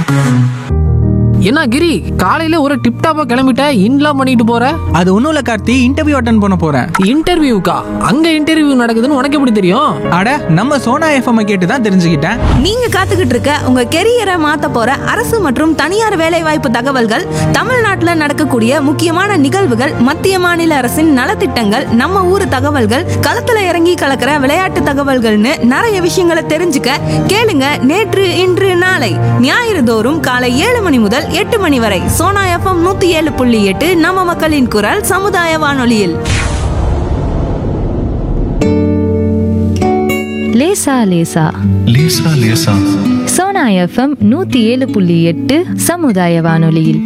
என்ன கிரி காலையில ஒரு டிப் டாப்பா கிளம்பிட்ட இன்லாம் பண்ணிட்டு போற அது ஒன்றும் இல்லை கார்த்தி இன்டர்வியூ அட்டன் பண்ண போகிறேன் இன்டர்வியூக்கா அங்க இன்டர்வியூ நடக்குதுன்னு உனக்கு எப்படி தெரியும் அட நம்ம சோனா எஃப்எம் கேட்டு தான் தெரிஞ்சுக்கிட்டேன் நீங்க காத்துக்கிட்டு இருக்க உங்க கெரியரை மாத்த போற அரசு மற்றும் தனியார் வேலைவாய்ப்பு தகவல்கள் தமிழ்நாட்டுல நடக்கக்கூடிய முக்கியமான நிகழ்வுகள் மத்திய மாநில அரசின் நலத்திட்டங்கள் நம்ம ஊர் தகவல்கள் களத்துல இறங்கி கலக்கிற விளையாட்டு தகவல்கள்னு நிறைய விஷயங்களை தெரிஞ்சுக்க கேளுங்க நேற்று இன்று நாளை ஞாயிறு தோறும் காலை ஏழு மணி முதல் எட்டு மணி வரை சோனா எஃப்எம் நூத்தி ஏழு புள்ளி எட்டு நம்ம மக்களின் குரல் சமுதாய வானொலியில் லேசா லேசா லேசா லேசா சோனா எஃப்எம் நூத்தி ஏழு புள்ளி எட்டு சமுதாய வானொலியில்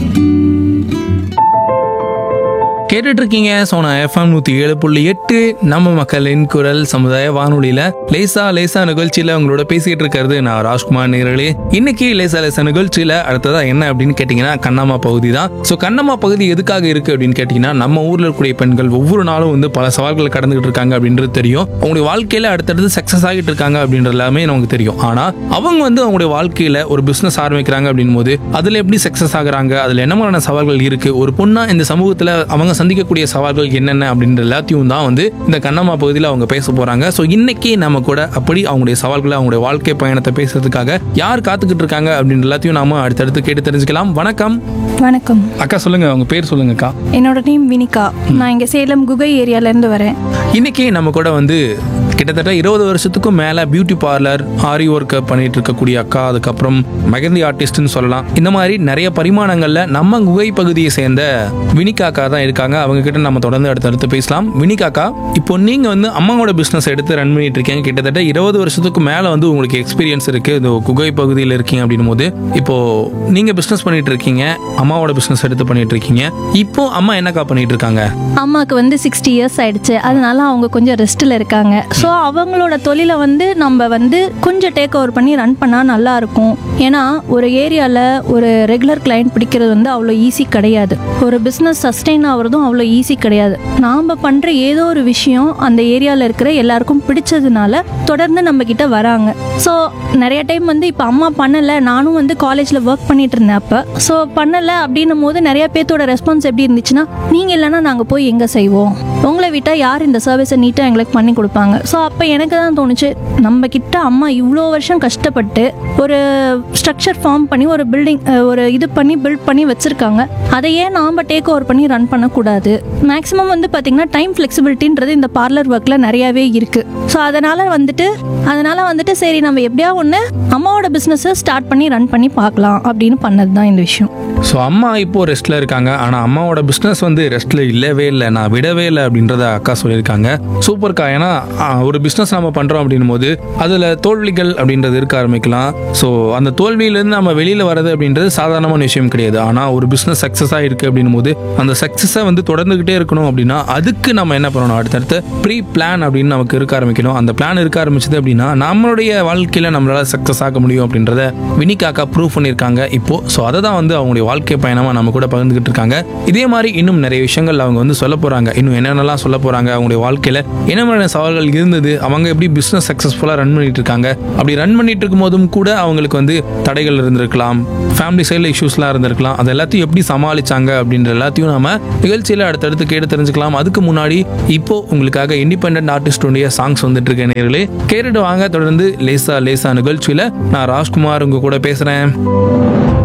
கேட்டுட்டு இருக்கீங்க சோனா எஃப்எம் நூத்தி ஏழு புள்ளி எட்டு நம்ம மக்களின் குரல் சமுதாய வானொலியில லேசா லேசா நிகழ்ச்சியில உங்களோட பேசிட்டு இருக்கிறது நான் ராஜ்குமார் நேரலே இன்னைக்கு லேசா லேசா நிகழ்ச்சியில அடுத்ததா என்ன அப்படின்னு கேட்டீங்கன்னா கண்ணம்மா பகுதி தான் ஸோ கண்ணம்மா பகுதி எதுக்காக இருக்கு அப்படின்னு கேட்டீங்கன்னா நம்ம ஊர்ல இருக்கக்கூடிய பெண்கள் ஒவ்வொரு நாளும் வந்து பல சவால்களை கடந்துகிட்டு இருக்காங்க அப்படின்றது தெரியும் அவங்களுடைய வாழ்க்கையில அடுத்தடுத்து சக்சஸ் ஆகிட்டு இருக்காங்க அப்படின்றது எல்லாமே நமக்கு தெரியும் ஆனா அவங்க வந்து அவங்களுடைய வாழ்க்கையில ஒரு பிசினஸ் ஆரம்பிக்கிறாங்க அப்படின் போது அதுல எப்படி சக்சஸ் ஆகுறாங்க அதுல என்ன மாதிரியான சவால்கள் இருக்கு ஒரு பொண்ணா இந்த சமூகத்துல அவங்க சந்திக்கக்கூடிய சவால்கள் என்னென்ன அப்படின்ற எல்லாத்தையும் தான் வந்து இந்த கண்ணம்மா பகுதியில் அவங்க பேச போறாங்க ஸோ இன்னைக்கு நம்ம கூட அப்படி அவங்களுடைய சவால்களை அவங்களுடைய வாழ்க்கை பயணத்தை பேசுறதுக்காக யார் காத்துக்கிட்டு இருக்காங்க அப்படின்ற எல்லாத்தையும் நாம அடுத்தடுத்து கேட்டு தெரிஞ்சுக்கலாம் வணக்கம் வணக்கம் அக்கா சொல்லுங்க அவங்க பேர் சொல்லுங்கக்கா என்னோட நேம் வினிகா நான் இங்கே சேலம் குகை ஏரியாலேருந்து வரேன் இன்னைக்கு நம்ம கூட வந்து கிட்டத்தட்ட இருபது வருஷத்துக்கும் மேல பியூட்டி பார்லர் ஆரி ஒர்க் பண்ணிட்டு இருக்கக்கூடிய அக்கா அதுக்கப்புறம் மெகந்தி ஆர்டிஸ்ட்னு சொல்லலாம் இந்த மாதிரி நிறைய பரிமாணங்கள்ல நம்ம குகை பகுதியை சேர்ந்த வினிகா அக்கா தான் இருக்காங்க அவங்க கிட்ட நம்ம தொடர்ந்து அடுத்தடுத்து பேசலாம் வினிகா அக்கா இப்போ நீங்க வந்து அம்மாவோட பிசினஸ் எடுத்து ரன் பண்ணிட்டு இருக்கீங்க கிட்டத்தட்ட இருபது வருஷத்துக்கு மேல வந்து உங்களுக்கு எக்ஸ்பீரியன்ஸ் இருக்கு இந்த குகை பகுதியில் இருக்கீங்க அப்படின்னும் போது இப்போ நீங்க பிசினஸ் பண்ணிட்டு இருக்கீங்க அம்மாவோட பிசினஸ் எடுத்து பண்ணிட்டு இருக்கீங்க இப்போ அம்மா என்னக்கா பண்ணிட்டு இருக்காங்க அம்மாவுக்கு வந்து சிக்ஸ்டி இயர்ஸ் ஆயிடுச்சு அதனால அவங்க கொஞ்சம் ரெஸ்ட்டில் இருக்காங்க ஸோ அவங்களோட தொழிலை வந்து நம்ம வந்து கொஞ்சம் டேக் ஓவர் பண்ணி ரன் பண்ணால் நல்லா இருக்கும் ஏன்னா ஒரு ஏரியாவில் ஒரு ரெகுலர் கிளைண்ட் பிடிக்கிறது வந்து அவ்வளோ ஈஸி கிடையாது ஒரு பிஸ்னஸ் சஸ்டெயின் ஆகிறதும் அவ்வளோ ஈஸி கிடையாது நாம் பண்ணுற ஏதோ ஒரு விஷயம் அந்த ஏரியாவில் இருக்கிற எல்லாருக்கும் பிடிச்சதுனால தொடர்ந்து நம்ம கிட்ட வராங்க ஸோ நிறைய டைம் வந்து இப்போ அம்மா பண்ணலை நானும் வந்து காலேஜில் ஒர்க் பண்ணிட்டு இருந்தேன் அப்போ ஸோ பண்ணலை அப்படின்னும் போது நிறைய பேர்த்தோட ரெஸ்பான்ஸ் எப்படி இருந்துச்சுன்னா நீங்கள் இல்லைன்னா நாங்கள் போய் எங்கே செய்வோம் உங்களை விட்டால் யார் இந்த சர்வீஸை நீட்டாக எங்களுக்கு பண்ணி கொடுப்பாங்க ஸோ அப்போ எனக்கு தான் தோணுச்சு நம்ம கிட்ட அம்மா இவ்வளோ வருஷம் கஷ்டப்பட்டு ஒரு ஸ்ட்ரக்சர் ஃபார்ம் பண்ணி ஒரு பில்டிங் ஒரு இது பண்ணி பில்ட் பண்ணி வச்சுருக்காங்க அதையே நாம் டேக் ஓவர் பண்ணி ரன் பண்ணக்கூடாது மேக்ஸிமம் வந்து பார்த்திங்கன்னா டைம் ஃப்ளெக்சிபிலிட்டின்றது இந்த பார்லர் ஒர்க்கில் நிறையாவே இருக்குது ஸோ அதனால் வந்துட்டு அதனால் வந்துட்டு சரி நம்ம எப்படியா ஒன்று அம்மாவோட பிஸ்னஸை ஸ்டார்ட் பண்ணி ரன் பண்ணி பார்க்கலாம் அப்படின்னு பண்ணது தான் இந்த விஷயம் ஸோ அம்மா இப்போ ரெஸ்ட்ல இருக்காங்க ஆனால் அம்மாவோட பிஸ்னஸ் வந்து ரெஸ்ட்ல இல்லவே இல்லை நான் விடவே இல்லை அப்படின்றத அக்கா சொல்லியிருக்காங்க சூப்பர்க்கா ஏன்னா ஆ, ஒரு பிஸ்னஸ் நம்ம பண்றோம் அப்படின்னும் போது அதில் தோல்விகள் அப்படின்றது இருக்க ஆரம்பிக்கலாம் ஸோ அந்த தோல்வியிலேருந்து நம்ம வெளியில வர்றது அப்படின்றது சாதாரணமான விஷயம் கிடையாது ஆனால் ஒரு பிஸ்னஸ் சக்ஸஸ் ஆயிருக்கு அப்படின்னும் போது அந்த சக்ஸஸை வந்து தொடர்ந்துகிட்டே இருக்கணும் அப்படின்னா அதுக்கு நம்ம என்ன பண்ணணும் அடுத்தடுத்து ப்ரீ பிளான் அப்படின்னு நமக்கு இருக்க ஆரம்பிக்கணும் அந்த பிளான் இருக்க ஆரம்பிச்சது அப்படின்னா நம்மளுடைய வாழ்க்கையில நம்மளால சக்ஸஸ் ஆக முடியும் அப்படின்றத வினிகாக்கா ப்ரூவ் பண்ணியிருக்காங்க இப்போ ஸோ அதை தான் வந்து அவங்களுடைய வாழ்க்கை பயணமா நம்ம கூட பகிர்ந்துகிட்டு இருக்காங்க இதே மாதிரி இன்னும் நிறைய விஷயங்கள் அவங்க வந்து சொல்ல போறாங்க இன்னும் என்னென்னலாம் சொல்ல போறாங்க அவங்களுடைய வாழ்க்கையில என்ன மாதிரியான சவால்கள் இருந்தது அவங்க எப்படி பிசினஸ் சக்ஸஸ்ஃபுல்லாக ரன் பண்ணிட்டு இருக்காங்க அப்படி ரன் பண்ணிட்டு இருக்கும் போதும் கூட அவங்களுக்கு வந்து தடைகள் இருந்திருக்கலாம் ஃபேமிலி சைடில் இஷ்யூஸ்லாம் இருந்திருக்கலாம் அது எல்லாத்தையும் எப்படி சமாளிச்சாங்க அப்படின்ற எல்லாத்தையும் நாம நிகழ்ச்சியில் அடுத்தடுத்து கேட்டு தெரிஞ்சுக்கலாம் அதுக்கு முன்னாடி இப்போ உங்களுக்காக இண்டிபெண்ட் ஆர்டிஸ்டுடைய சாங்ஸ் வந்துட்டு இருக்க நேர்களே கேட்டுட்டு வாங்க தொடர்ந்து லேசா லேசா நிகழ்ச்சியில நான் ராஜ்குமார் உங்க கூட பேசுறேன்